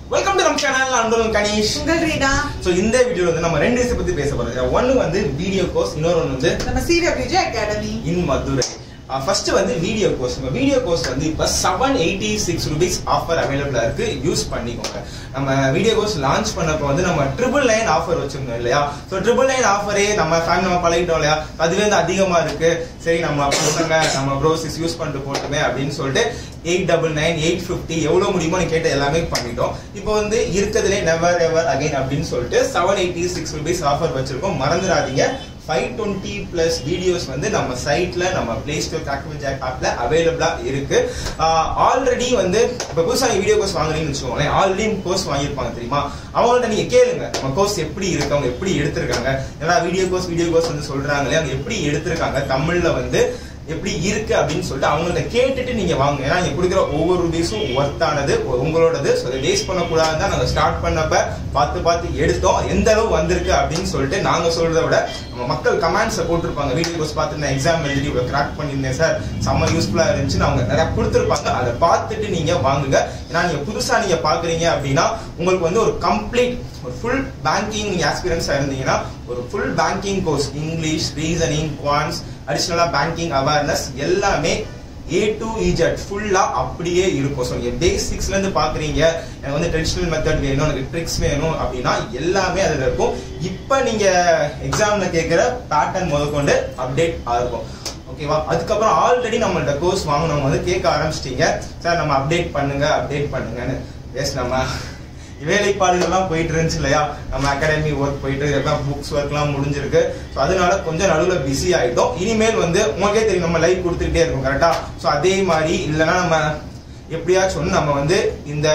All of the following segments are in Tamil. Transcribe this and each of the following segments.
வெல்கம் டு நம்ம சேனல் அன்புடன் கணேஷ் உங்கள் ரீனா ஸோ இந்த வீடியோல வந்து நம்ம ரெண்டு விஷயம் பத்தி பேச போறோம் ஒன்னு வந்து வீடியோ கோர்ஸ் இன்னொரு ஒன்று வந்து நம்ம serial Vijay academy in Madurai first வந்து வீடியோ கோர்ஸ் நம்ம வீடியோ கோர்ஸ் வந்து இப்போ seven eighty six rupees offer அவைலபிளா இருக்கு யூஸ் பண்ணிக்கோங்க நம்ம வீடியோ கோர்ஸ் லான்ச் பண்ணப்போ வந்து நம்ம ட்ரிபிள் நைன் ஆஃபர் வச்சிருந்தோம் இல்லையா ஸோ ட்ரிபிள் நைன் ஆஃபரே நம்ம ஃபேன் நம்ம பழகிட்டோம் இல்லையா அதுவே வந்து அதிகமா இருக்கு சரி நம்ம பசங்க நம்ம ப்ரோசிஸ் யூஸ் பண்ணிட்டு போட்டுமே அப்படின்னு சொல்லிட்டு eight double nine eight fifty எவ்வளோ முடியுமோ நீ கேட்ட எல்லாமே பண்ணிட்டோம் இப்போ வந்து இருக்கிறதுலே நெவர் எவர் அகைன் அப்படின்னு சொல்லிட்டு seven eighty six rupees offer வச்சிருக்கோம் மறந்துடாதீங்க ஃபைவ் டுவெண்ட்டி பிளஸ் வீடியோஸ் வந்து நம்ம சைட்ல நம்ம பிளே ஸ்டோர் கிராக்வல் ஜாக் ஆப்ல அவைலபிளா இருக்கு ஆல்ரெடி வந்து இப்போ புதுசாக வீடியோ கோர்ஸ் வாங்குறீங்கன்னு வச்சுக்கோங்களேன் ஆல்ரெடி கோர்ஸ் வாங்கியிருப்பாங்க தெரியுமா அவங்கள்ட்ட நீங்க கேளுங்க நம்ம கோர்ஸ் எப்படி இருக்கு அவங்க எப்படி எடுத்திருக்காங்க ஏன்னா வீடியோ கோர்ஸ் வீடியோ கோர்ஸ் வந்து சொல்றாங்களே அவங்க எப்படி எடுத்திருக்காங்க தமிழ்ல வந்து எப்படி இருக்கு அப்படின்னு சொல்லிட்டு அவங்கள்ட்ட கேட்டுட்டு நீங்க வாங்க ஏன்னா நீங்க கொடுக்குற ஒவ்வொரு ருபீஸும் ஒர்த்தானது உங்களோடது ஸோ அதை வேஸ்ட் பண்ணக்கூடாது தான் நாங்கள் ஸ்டார்ட் பண்ணப்ப பார்த்து பார்த்து எடுத்தோம் எந்த அளவு வந்திருக்கு அப்படின்னு சொல்லிட்டு நாங்க சொல்றதை விட நம்ம மக்கள் கமெண்ட்ஸை போட்டிருப்பாங்க வீடியோ கோர்ஸ் பார்த்து நான் எக்ஸாம் எழுதி இவ்வளோ கிராக் பண்ணியிருந்தேன் சார் செம்ம யூஸ்ஃபுல்லா இருந்துச்சுன்னு அவங்க நிறைய கொடுத்துருப்பாங்க அதை பார்த்துட்டு நீங்க வாங்குங்க ஏன்னா நீங்க புதுசா நீங்க பாக்குறீங்க அப்படின்னா உங்களுக்கு வந்து ஒரு கம்ப்ளீட் ஒரு ஃபுல் பேங்கிங் ஆஸ்பிரன்ஸா இருந்தீங்கன்னா ஒரு full banking course English reasoning quants அடிஷ்னலா பேங்கிங் அவேர்னஸ் எல்லாமே ஏ டு இஜெட் ஃபுல்லா அப்படியே இருக்கும் ஸோ நீங்க பேசிக்ஸ்ல இருந்து பாக்குறீங்க எனக்கு வந்து ட்ரெடிஷனல் மெத்தட் வேணும் எனக்கு ட்ரிக்ஸ் வேணும் அப்படின்னா எல்லாமே அதுல இருக்கும் இப்போ நீங்க எக்ஸாம்ல கேட்குற பேட்டர்ன் முதற்கொண்டு அப்டேட் ஆகும் ஓகேவா அதுக்கப்புறம் ஆல்ரெடி நம்மள்ட்ட கோர்ஸ் வாங்கினவங்க வந்து கேட்க ஆரம்பிச்சிட்டீங்க சார் நம்ம அப்டேட் பண்ணுங்க அப்டேட் பண்ணுங்கன்னு எஸ் நம்ம வேலைப்பாடுகள்லாம் போயிட்டு இருந்துச்சு இல்லையா நம்ம அகாடமி ஒர்க் போயிட்டு எல்லாம் புக்ஸ் ஒர்க்லாம் முடிஞ்சிருக்கு ஸோ அதனால கொஞ்சம் நடுவில் பிஸி ஆகிட்டோம் இனிமேல் வந்து உங்களுக்கே தெரியும் நம்ம லைவ் கொடுத்துக்கிட்டே இருக்கோம் கரெக்டா ஸோ அதே மாதிரி இல்லைன்னா நம்ம எப்படியாச்சும் நம்ம வந்து இந்த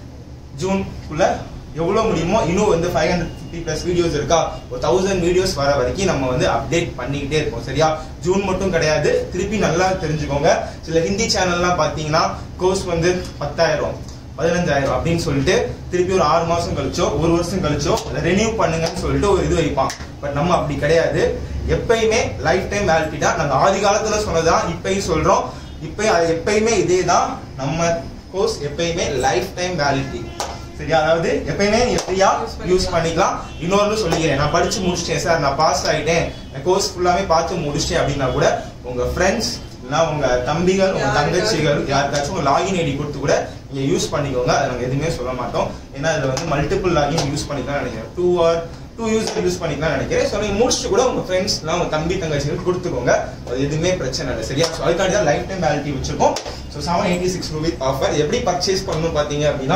ஜூன்குள்ள எவ்வளோ முடியுமோ இன்னும் வந்து five hundred fifty plus videos இருக்கா ஒரு தௌசண்ட் வீடியோஸ் வர வரைக்கும் நம்ம வந்து அப்டேட் பண்ணிக்கிட்டே இருக்கோம் சரியா ஜூன் மட்டும் கிடையாது திருப்பி நல்லா தெரிஞ்சுக்கோங்க சில ஹிந்தி சேனல்லாம் பார்த்தீங்கன்னா கோர்ஸ் வந்து பத்தாயிரம் பதினஞ்சாயிரம் அப்படின்னு சொல்லிட்டு திருப்பி ஒரு ஆறு மாசம் கழிச்சோ ஒரு வருஷம் கழிச்சோ அதை ரெனியூ பண்ணுங்கன்னு சொல்லிட்டு ஒரு இது வைப்பான் பட் நம்ம அப்படி கிடையாது எப்பயுமே லைஃப் டைம் வேலிட்டி தான் நாங்கள் ஆதி காலத்துல சொன்னதான் இப்பயும் சொல்றோம் இப்போ அது எப்பயுமே இதே தான் நம்ம கோர்ஸ் எப்பயுமே லைஃப் டைம் வேலிட்டி சரியா அதாவது எப்பயுமே நீ ஃப்ரீயா யூஸ் பண்ணிக்கலாம் இன்னொரு சொல்லிக்கிறேன் நான் படிச்சு முடிச்சிட்டேன் சார் நான் பாஸ் ஆயிட்டேன் கோர்ஸ் ஃபுல்லாமே பார்த்து முடிச்சிட்டேன் அப்படின்னா கூட உங்க ஃப்ரெண்ட்ஸ் இல்லைன்னா உங்க தம்பிகள் உங்க யாருக்காவது. தங்கச்சிகள் யாருக்காச்சும் உங்க லாகின் ஐடி கொடுத்து கூட நீங்க யூஸ் பண்ணிக்கோங்க அதை நாங்க எதுவுமே சொல்ல மாட்டோம் ஏன்னா இதுல வந்து மல்டிபிள் லாகின் யூஸ் பண்ணிக்கலாம் நினைக்கிறேன் two or two use use பண்ணிக்கலாம் நினைக்கிறேன் ஸோ நீங்க முடிச்சுட்டு கூட உங்க ஃப்ரெண்ட்ஸ் உங்க தம்பி தங்கச்சிகளுக்கு கொடுத்துக்கோங்க அது எதுவுமே பிரச்சனை இல்லை சரியா ஸோ அதுக்காண்டி தான் லைஃப் டைம் வேலிட்டி வச்சிருக்கோம் so seven eighty six rupees offer எப்படி பர்ச்சேஸ் பண்ணணும் பார்த்தீங்க அப்படின்னா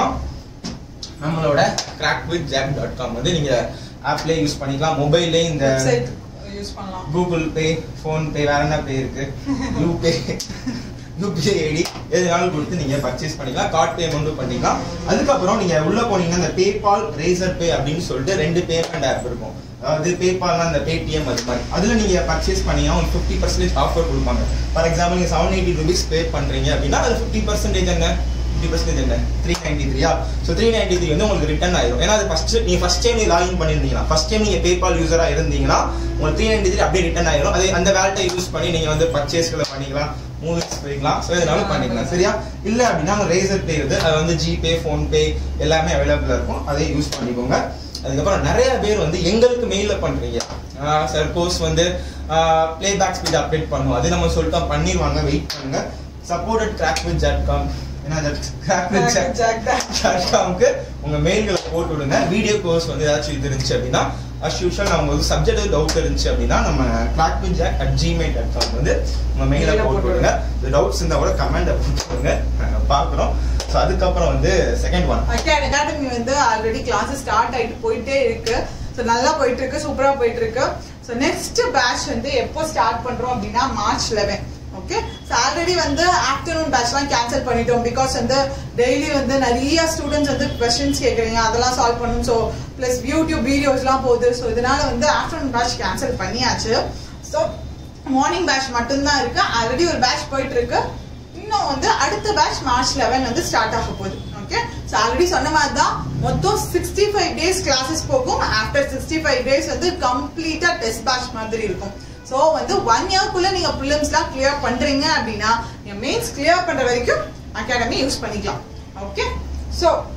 நம்மளோட crack with jack dot com வந்து நீங்க ஆப்லேயே யூஸ் பண்ணிக்கலாம் மொபைல்லே இந்த வெப்சைட் யூஸ் பண்ணலாம் கூகுள் பே ஃபோன் பே வேற என்ன பே இருக்கு யூபே யூபிஐ ஐடி எதுனாலும் கொடுத்து நீங்க பர்ச்சேஸ் பண்ணிக்கலாம் கார்ட் பேமெண்ட்டும் பண்ணிக்கலாம் அதுக்கப்புறம் நீங்க உள்ள போனீங்கன்னா இந்த பேபால் ரேசர் பே அப்படின்னு சொல்லிட்டு ரெண்டு பேமெண்ட் ஆப் இருக்கும் அதாவது பேபால்னா இந்த பேடிஎம் அது மாதிரி அதுல நீங்க பர்ச்சேஸ் பண்ணீங்கன்னா ஒரு ஃபிஃப்டி பர்சன்டேஜ் ஆஃபர் கொடுப்பாங்க ஃபார் எக்ஸாம்பிள் நீங்க செவன் எயிட்டி ருபீஸ் பே பண்றீங்க அப்படின்னா அது ஃபிஃப்டி பர்சன்டேஜ் என்ன ஃபிஃப்டி பர்சன்டேஜ் என்ன த்ரீ நைன்டி த்ரீயா ஸோ த்ரீ நைன்டி த்ரீ வந்து உங்களுக்கு ரிட்டர்ன் ஆயிரும் ஏன்னா அது ஃபர்ஸ்ட் நீங்க ஃபர்ஸ்ட் டைம் நீங்க லாகின் பண்ணிருந்தீங்கன்னா ஃபர்ஸ்ட் டைம் நீங்க பேபால் யூசரா இருந்தீங்கன்னா உங்களுக்கு த்ரீ நைன்டி த்ரீ அப்படியே ரிட்டர்ன் ஆயிரும் அது அந்த வேலட்டை யூஸ் பண்ணி நீங்க வந்து பர்ச்சேஸ்களை பண்ணிக்கலாம் மூவிஸ் போய்க்கலாம் ஸோ இதனாலும் பண்ணிக்கலாம் சரியா இல்ல அப்படின்னா ரேசர் பே இருக்கு அது வந்து ஜிபே ஃபோன்பே எல்லாமே அவைலபிளா இருக்கும் அதை யூஸ் பண்ணிக்கோங்க அதுக்கப்புறம் நிறைய பேர் வந்து எங்களுக்கு மெயில பண்றீங்க சார் கோர்ஸ் வந்து ப்ளே பேக் ஸ்பீட் அப்டேட் பண்ணுவோம் அது நம்ம சொல்லிட்டா பண்ணிடுவாங்க வெயிட் பண்ணுங்க supported track with jack com ஏன்னா ட்ராக் வித் ஜாட் Jack தான். டாட்காம்க்கு உங்க மெயில்களை போட்டு விடுங்க வீடியோ கோர்ஸ் வந்து ஏதாச்சும் இது இருந்துச்சு அப்படின்னா அஸ் யூஷுவல் நம்ம உங்களுக்கு சப்ஜெக்ட் டவுட் இருந்துச்சு அப்படின்னா நம்ம crack with jack at Gmail dot com வந்து உங்க மெயில Mail-அ போட்டு போட்டு விடுங்க டவுட்ஸ் இருந்தா கூட கமெண்ட் போட்டு விடுங்க நாங்க பாக்குறோம் ஸோ அதுக்கப்புறம் வந்து செகண்ட் ஒன் அகாடமி வந்து ஆல்ரெடி கிளாஸ் ஸ்டார்ட் ஆயிட்டு போயிட்டே இருக்கு ஸோ நல்லா போயிட்டு இருக்கு சூப்பரா போயிட்டு இருக்கு ஸோ நெக்ஸ்ட் பேட்ச் வந்து எப்போ ஸ்டார்ட் பண்றோம் அப்படின்னா March eleven okay so already வந்து ஆஃப்டர்நூன் பேட்ச்லாம் கேன்சல் பண்ணிட்டோம் பிகாஸ் வந்து டெய்லி வந்து நிறைய ஸ்டூடெண்ட்ஸ் வந்து கொஸ்டின்ஸ் கேட்குறீங்க அதெல்லாம் சால்வ் பண்ணணும் ஸோ ப்ளஸ் யூடியூப் வீடியோஸ்லாம் போகுது ஸோ இதனால வந்து ஆஃப்டர்நூன் பேட்ச் கேன்சல் பண்ணியாச்சு ஸோ மார்னிங் பேட்ச் மட்டும்தான் இருக்கு ஆல்ரெடி ஒரு பேட்ச் போயிட்டு இருக்கு இன்னும் வந்து அடுத்த பேட்ச் மார்ச் லெவன் வந்து ஸ்டார்ட் ஆக போகுது ஓகே ஸோ ஆல்ரெடி சொன்ன மாதிரி தான் மொத்தம் சிக்ஸ்டி ஃபைவ் டேஸ் கிளாஸஸ் போகும் ஆஃப்டர் சிக்ஸ்டி ஃபைவ் டேஸ் வந்து கம்ப்ளீட்டா டெஸ்ட் பேட்ச் மாதிரி இருக்கும் ஸோ வந்து ஒன் இயர்க்குள்ள நீங்க ப்ரிலிம்ஸ்லாம் கிளியர் பண்றீங்க அப்படின்னா நீங்க மெயின்ஸ் கிளியர் பண்ற வரைக்கும் அகாடமி யூஸ் பண்ணிக்கலாம் ஓகே ஸோ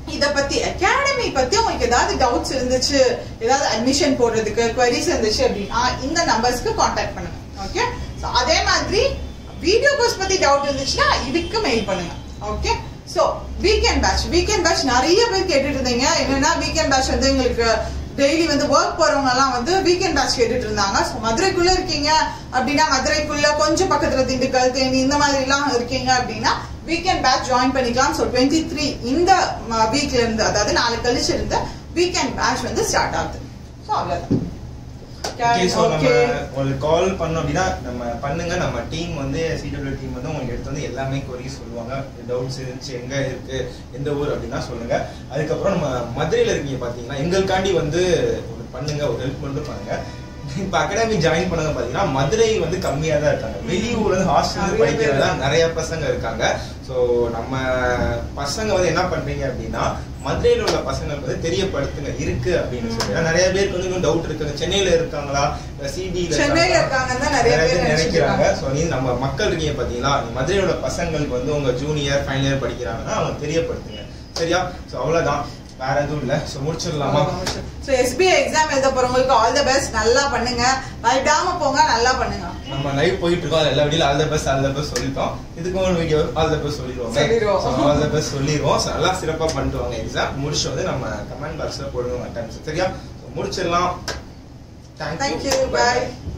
இத பத்தி அகாடமி பத்தி உங்களுக்கு ஏதாவது டவுட்ஸ் இருந்துச்சு ஏதாவது அட்மிஷன் போடுறதுக்கு queries இருந்துச்சு அப்படின்னா இந்த நம்பர்ஸ்க்கு காண்டாக்ட் பண்ணுங்க ஓகே சோ அதே மாதிரி வீடியோ கோர்ஸ் பத்தி டவுட் இருந்துச்சுன்னா இதுக்கு மெயில் பண்ணுங்க okay so weekend batch weekend batch நிறைய பேர் கேட்டுட்டு இருந்தீங்க என்னன்னா வீக்கெண்ட் பேட்ச் வந்து எங்களுக்கு டெய்லி வந்து ஒர்க் போறவங்க எல்லாம் வந்து வீக்கெண்ட் பேட்ச் கேட்டுட்டு இருந்தாங்க ஸோ மதுரைக்குள்ள இருக்கீங்க அப்படின்னா மதுரைக்குள்ள கொஞ்சம் பக்கத்துல திண்டுக்கல் தேனி இந்த மாதிரி எல்லாம் இருக்கீங்க அப்படின்னா வீக்கெண்ட் பேட்ச் ஜாயின் பண்ணிக்கலாம் ஸோ டுவெண்ட்டி த்ரீ இந்த வீக்ல இருந்து அதாவது நாலு கழிச்சு இருந்து வீக்கெண்ட் பேட்ச் வந்து ஸ்டார்ட் ஆகுது ஸோ அவ்வளவுதான் ஓகே ஸோ நம்ம Okay. உங்களுக்கு கால் பண்ணோம் அப்படின்னா நம்ம பண்ணுங்க நம்ம டீம் வந்து சிடபிள்யூ டீம் வந்து உங்களுக்கு எடுத்து வந்து எல்லாமே கொரி சொல்லுவாங்க டவுட்ஸ் இருந்துச்சு எங்க இருக்கு எந்த ஊர் அப்படின்னா சொல்லுங்க அதுக்கப்புறம் நம்ம மதுரையில இருக்கீங்க பாத்தீங்கன்னா எங்களுக்காண்டி வந்து ஒரு பண்ணுங்க ஒரு ஹெல்ப் மட்டும் பண்ணுங்க இப்ப அகாடமி ஜாயின் பண்ணது பாத்தீங்கன்னா மதுரை வந்து கம்மியா தான் இருக்காங்க வெளியூர்ல இருந்து ஹாஸ்டல் நிறைய பேர் படிக்கிறதா நிறைய பசங்க இருக்காங்க ஸோ நம்ம பசங்க வந்து என்ன பண்றீங்க அப்படின்னா மதுரையில உள்ள பசங்களுக்கு வந்து தெரியப்படுத்துங்க இருக்கு அப்படின்னு சொல்லி ஏன்னா நிறைய பேருக்கு வந்து இன்னும் டவுட் இருக்குங்க சென்னையில இருக்காங்களா சிபி சென்னையில இருக்காங்கன்னு தான் நிறைய பேர் நினைக்கிறாங்க நினைச்சிருக்காங்க. ஸோ நீ நம்ம மக்கள் இருக்கீங்க பாத்தீங்களா நீ மதுரையோட பசங்களுக்கு வந்து உங்க ஜூனியர் ஃபைனல் இயர் படிக்கிறாங்கன்னா அவங்க தெரியப்படுத்துங்க சரியா ஸோ அவ்வளவுதான் வேற எதுவும் இல்ல ஸோ முடிச்சிடலாமா ஸோ எஸ்பிஐ எக்ஸாம் எழுத போறவங்களுக்கு ஆல் த பெஸ்ட் நல்லா பண்ணுங்க பயப்படாம போங்க நல்லா பண்ணுங்க நம்ம லைவ் போயிட்டு இருக்கோம் எல்லா video all the best all the best சொல்லிட்டோம் இதுக்கு ஒரு வீடியோ ஆல் த பெஸ்ட் சொல்லிடுவோம் சொல்லிடுவோம். ஆல் த பெஸ்ட் சொல்லிடுவோம் So, நல்லா சிறப்பா பண்ணிட்டு வாங்க எக்ஸாம் முடிச்சு வந்து நம்ம கமெண்ட் பாக்ஸ்ல போடுவோம் டைம்ஸ் சரியா So, முடிச்சிடலாம் தேங்க்யூ பாய்